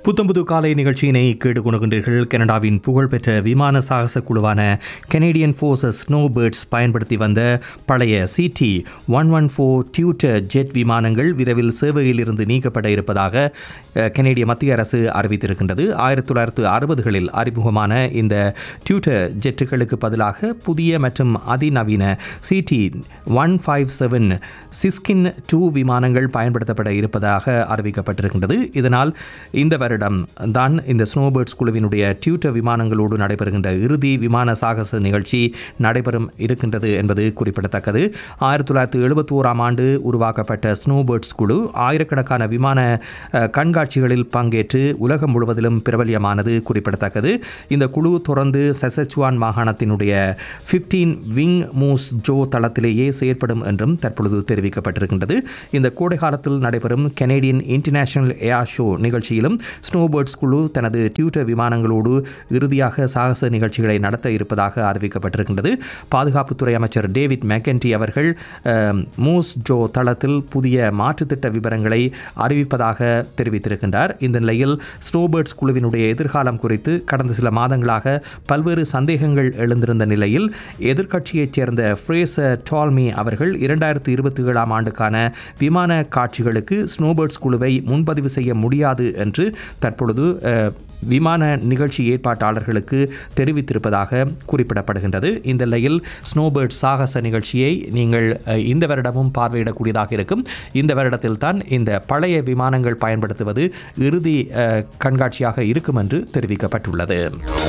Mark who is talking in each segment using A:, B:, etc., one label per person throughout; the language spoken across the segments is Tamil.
A: புத்தம்புது காலை நிகழ்ச்சியினை கேட்டுக்கொண்டுகின்றீர்கள் கனடாவின் புகழ்பெற்ற விமான சாகச குழுவான கனேடியன் ஃபோர்ஸஸ் ஸ்னோ பேர்ட்ஸ் பயன்படுத்தி வந்த பழைய CT one one four tutor jet விமானங்கள் விரைவில் சேவையிலிருந்து நீக்கப்பட இருப்பதாக அஹ், கனேடிய மத்திய அரசு அறிவித்திருக்கின்றது ஆயிரத்தி தொள்ளாயிரத்து அறுபதுகளில் அறிமுகமான இந்த டியூட்டர் ஜெட்டுகளுக்கு பதிலாக புதிய மற்றும் அதிநவீன CT one five seven Siskin two விமானங்கள் பயன்படுத்தப்பட இருப்பதாக அறிவிக்கப்பட்டிருக்கின்றது இதனால் இந்த வருடம் தான் இந்த ஸ்னோபேர்ட்ஸ் குழுவினுடைய டியூட்டர் விமானங்களோடு நடைபெறுகின்ற இறுதி விமான சாகச நிகழ்ச்சி நடைபெறும் இருக்கின்றது என்பது குறிப்பிடத்தக்கது ஆயிரத்தி தொள்ளாயிரத்தி எழுபத்தி ஓராம் ஆண்டு உருவாக்கப்பட்ட ஸ்னோபேர்ட்ஸ் குழு ஆயிரக்கணக்கான விமான அஹ், கண்காட்சிகளில் பங்கேற்று உலகம் முழுவதிலும் பிரபல்யமானது குறிப்பிடத்தக்கது இந்த குழு தொடர்ந்து சசச்சுவான் மாகாணத்தினுடைய ஃபிஃப்டீன் விங் மூஸ் ஜோ தளத்திலேயே செயற்படும் என்றும் தற்பொழுது தெரிவிக்கப்பட்டிருக்கின்றது இந்த கோடை காலத்தில் நடைபெறும் கனேடியன் இன்டர்நேஷனல் ஏர் ஷோ நிகழ்ச்சியிலும் ஸ்னோபேர்ட்ஸ் குழு தனது டியூட்டர் விமானங்களோடு இறுதியாக சாகச நிகழ்ச்சிகளை நடத்த இருப்பதாக அறிவிக்கப்பட்டிருக்கின்றது பாதுகாப்புத்துறை அமைச்சர் டேவிட் மெக்கன்டி அவர்கள் அஹ், மூஸ் ஜோ தளத்தில் புதிய மாற்றுத்திட்ட விவரங்களை அறிவிப்பதாக தெரிவித்திருக்கின்றார் இந்த நிலையில் ஸ்னோபேர்ட்ஸ் குழுவினுடைய எதிர்காலம் குறித்து கடந்த சில மாதங்களாக பல்வேறு சந்தேகங்கள் எழுந்திருந்த நிலையில் எதிர்க்கட்சியைச் சேர்ந்த ஃப்ரேசர் டால்மி அவர்கள் இரண்டாயிரத்தி இருபத்தி ஏழாம் ஆண்டுக்கான விமான காட்சிகளுக்கு ஸ்னோபேர்ட்ஸ் குழுவை முன்பதிவு செய்ய முடியாது என்று தற்பொழுது அஹ், விமான நிகழ்ச்சி ஏற்பாட்டாளர்களுக்கு தெரிவித்திருப்பதாக குறிப்பிடப்படுகின்றது இந்த நிலையில் ஸ்னோபேர்ட் சாகச நிகழ்ச்சியை நீங்கள் அஹ், இந்த வருடமும் பார்வையிடக்கூடியதாக இருக்கும் இந்த வருடத்தில் தான் இந்த பழைய விமானங்கள் பயன்படுத்துவது இறுதி அஹ், கண்காட்சியாக இருக்கும் என்று தெரிவிக்கப்பட்டுள்ளது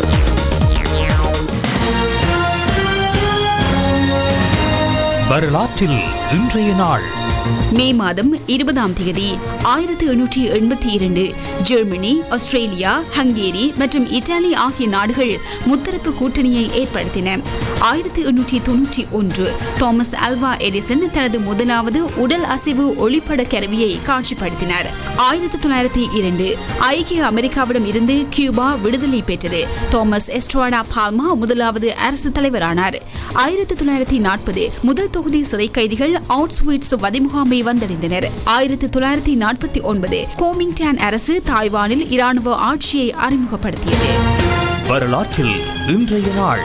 B: வரலாற்றில் இன்றைய நாள்
C: மே மாதம் இருபதாம் தேதி ஆயிரத்தி எண்ணூற்றி எண்பத்தி இரண்டு ஜெர்மனி ஆஸ்திரேலியா ஹங்கேரி மற்றும் இத்தாலி ஆகிய நாடுகள் முத்தரப்பு கூட்டணியை ஏற்படுத்தின ஆயிரத்தி எண்ணூற்றி தொன்னூற்றி ஒன்று தாமஸ் அல்வா எடிசன் தனது முதலாவது உடல் அசைவு ஒளிப்பட கருவியை காட்சிப்படுத்தினார் ஆயிரத்தி தொள்ளாயிரத்தி இரண்டு ஐக்கிய அமெரிக்காவிடம் இருந்து கியூபா விடுதலை பெற்றது தாமஸ் எஸ்ட்ராடா பால்மா முதலாவது அரசு தலைவரானார் ஆயிரத்தி தொள்ளாயிரத்தி நாற்பது முதல் தொகுதி சிறை கைதிகள் அவுட்ஸ்வீட்ஸ் வதிமுகாமை வந்தடைந்தனர் ஆயிரத்தி தொள்ளாயிரத்தி நாற்பத்தி ஒன்பது கோமிங்டான் அரசு தாய்வானில் இராணுவ ஆட்சியை அறிமுகப்படுத்தியது
B: வரலாற்றில் இன்றைய நாள்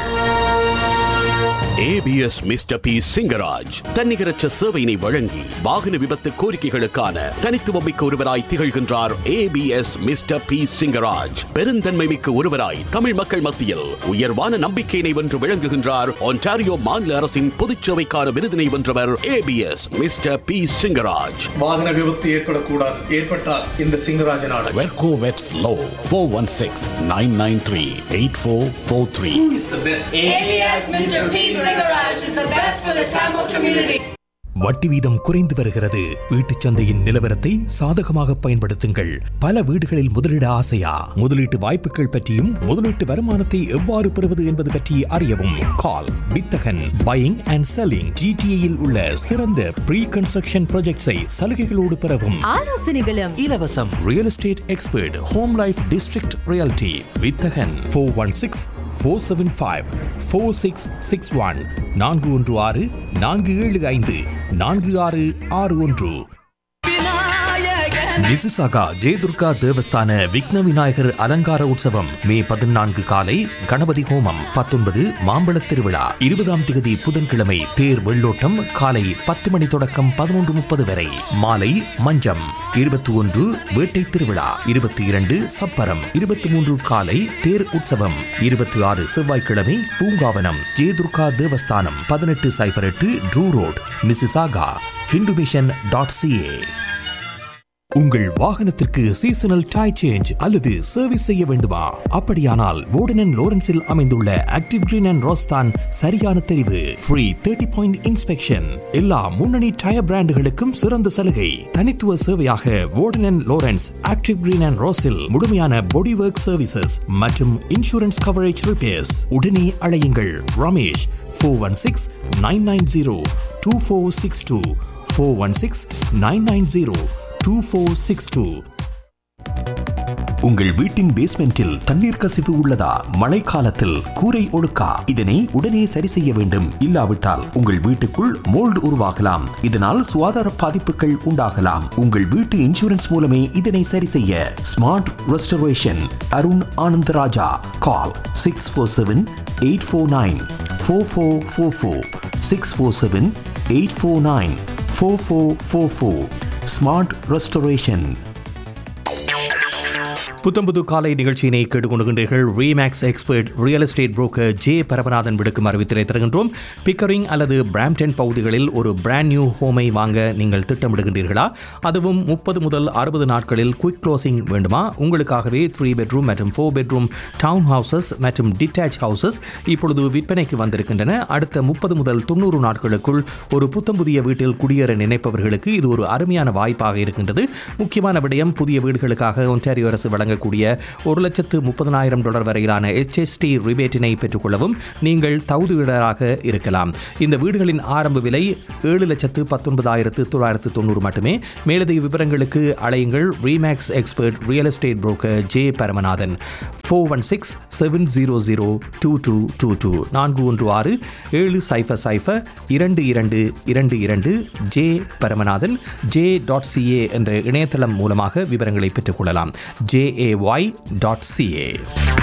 D: ஏபிஎஸ் மிஸ்டர் பி சிங்கராஜ் தன்னிகரற்ற சேவையினை வழங்கி வாகன விபத்து கோரிக்கைகளுக்கான தனித்துவமிக்க ஒருவராய் திகழ்கின்றார் ஏபிஎஸ் மிஸ்டர் பி சிங்கராஜ் பெருந்தன்மை மிக்க ஒருவராய் தமிழ் மக்கள் மத்தியில் உயர்வான நம்பிக்கையினை வென்று விளங்குகின்றார் ஒன்டாரியோ மாநில அரசின் பொதுச்சேவைக்கான விருதினை வென்றவர் ஏபிஎஸ் மிஸ்டர் பி சிங்கராஜ்
E: வாகன விபத்து ஏற்படக்கூடாது ஏற்பட்டால் இந்த சிங்கராஜன் ஆடல்
D: வெர்கோ வெட்ஸ் law four one six nine nine three eight four four three
F: ABS Mr. P. Garage is the best for the Tamil community.
A: வட்டி வீதம் குறைந்து வருகிறது வீட்டுச் சந்தையின் நிலவரத்தை சாதகமாக பயன்படுத்துங்கள் பல வீடுகளில் முதலீட ஆசையா முதலீட்டு வாய்ப்புகள் பற்றியும் முதலீட்டு வருமானத்தை எவ்வாறு பெறுவது என்பது பற்றி அறியவும் கால் வித்தகன் பையிங் அண்ட் செல்லிங் ஜிடிஏயில் உள்ள சிறந்த ப்ரீ கன்ஸ்ட்ரக்ஷன் ப்ராஜெக்ட்ஸை சலுகைகளோடு பெறவும்
G: ஆலோசனைகளும்
A: இலவசம் real estate expert home life district realty வித்தகன் four one six four seven five four six six one நான்கு ஒன்று ஆறு நான்கு ஏழு ஐந்து நான்கு ஆறு ஆறு ஒன்று மிசிசாகா ஜெயதுர்கா தேவஸ்தான விக்ன விநாயகர் அலங்கார உற்சவம் மே பதினான்கு காலை கணபதி ஹோமம் பத்தொன்பது மாம்பழத் திருவிழா இருபதாம் திகதி புதன்கிழமை தேர் வெள்ளோட்டம் காலை பத்து மணி தொடக்கம் பதினொன்று முப்பது வரை மாலை மஞ்சம் இருபத்தி ஒன்று வேட்டை திருவிழா இருபத்தி இரண்டு சப்பரம் இருபத்தி மூன்று காலை தேர் உற்சவம் இருபத்தி ஆறு செவ்வாய்க்கிழமை பூங்காவனம் ஜெயதுர்கா தேவஸ்தானம் பதினெட்டு சைபர் எட்டு Drew road Mississauga Hindu mission dot CA உங்கள் வாகனத்திற்கு சீசனல் டை சேஞ்ச் அல்லது சர்வீஸ் செய்ய வேண்டுமா அப்படியானால் வோர்டன் லோரன்ஸில் அமைந்துள்ள ஆக்டிவ் கிரீன் அண்ட் ரோஸ்தான் சரியான தெரிவு ஃப்ரீ தேர்ட்டி பாயிண்ட் இன்ஸ்பெக்ஷன் எல்லா முன்னணி டயர் பிராண்டுகளுக்கும் சிறந்த சலுகை தனித்துவ சேவையாக Warden Lawrence active green and ரோஸில் முழுமையான பாடி ஒர்க் சர்வீசஸ் மற்றும் இன்சூரன்ஸ் கவரேஜ் ரிப்பேர்ஸ் உடனே அழையுங்கள் Ramesh four one six nine nine zero two four six two four one six nine nine zero 2462
G: உங்கள் வீட்டின் பேஸ்மெண்டில் தண்ணீர் கசிவு உள்ளதா மழைக்காலத்தில் கூரை ஒழுக்கா இதனை உடனே சரி செய்ய வேண்டும் இல்லாவிட்டால் உங்கள் வீட்டுக்குள் மோல்டு உருவாகலாம் இதனால் சுகாதார பாதிப்புகள் உண்டாகலாம் உங்கள் வீட்டு இன்சூரன்ஸ் மூலமே இதனை சரி செய்ய smart restoration Arun Anandaraja call six four seven eight four nine four four four four six four seven eight four nine four four four four smart restoration
A: புத்தம்புது காலை நிகழ்ச்சியினை கேட்டுக்கொண்டுகின்றீர்கள் Remax expert real estate broker J Paramanathan விடுக்கும் அறிவித்தலை தருகின்றோம் பிக்கரிங் அல்லது பிராம்டன் பகுதிகளில் ஒரு பிராண்ட் நியூ ஹோமை வாங்க நீங்கள் திட்டமிடுகின்றீர்களா அதுவும் முப்பது முதல் அறுபது நாட்களில் குயிக் க்ளோசிங் வேண்டுமா உங்களுக்காகவே த்ரீ பெட்ரூம் மற்றும் ஃபோர் பெட்ரூம் டவுன் ஹவுசஸ் மற்றும் டிட்டாச் ஹவுசஸ் இப்பொழுது விற்பனைக்கு வந்திருக்கின்றன அடுத்த முப்பது முதல் தொண்ணூறு நாட்களுக்குள் ஒரு புத்தம் புதிய வீட்டில் குடியேற நினைப்பவர்களுக்கு இது ஒரு அருமையான வாய்ப்பாக இருக்கின்றது முக்கியமான விடயம் புதிய வீடுகளுக்காக ஒன்டாரியோ அரசு வழங்கக்கூடிய ஒரு லட்சத்து முப்பதனாயிரம் டாலர் வரையிலான HST ரிபேட்டினை பெற்றுக்கொள்ளவும் நீங்கள் தகுதியுடராக இருக்கலாம் இந்த வீடுகளின் ஆரம்ப விலை ஏழு லட்சத்து பத்தொன்பதாயிரத்து தொள்ளாயிரத்து தொண்ணூறு மட்டுமே மேலதிக விவரங்களுக்கு அழையுங்கள் Remax expert real estate broker J Paramanathan four one six seven zero zero two two two two நான்கு ஒன்று ஆறு ஏழு சைஃபர் சைஃபர் இரண்டு இரண்டு இரண்டு இரண்டு J Paramanathan J dot CA என்ற இணையதளம் மூலமாக விவரங்களை பெற்றுக்கொள்ளலாம் ஜேஏஒய் டாட் சிஏ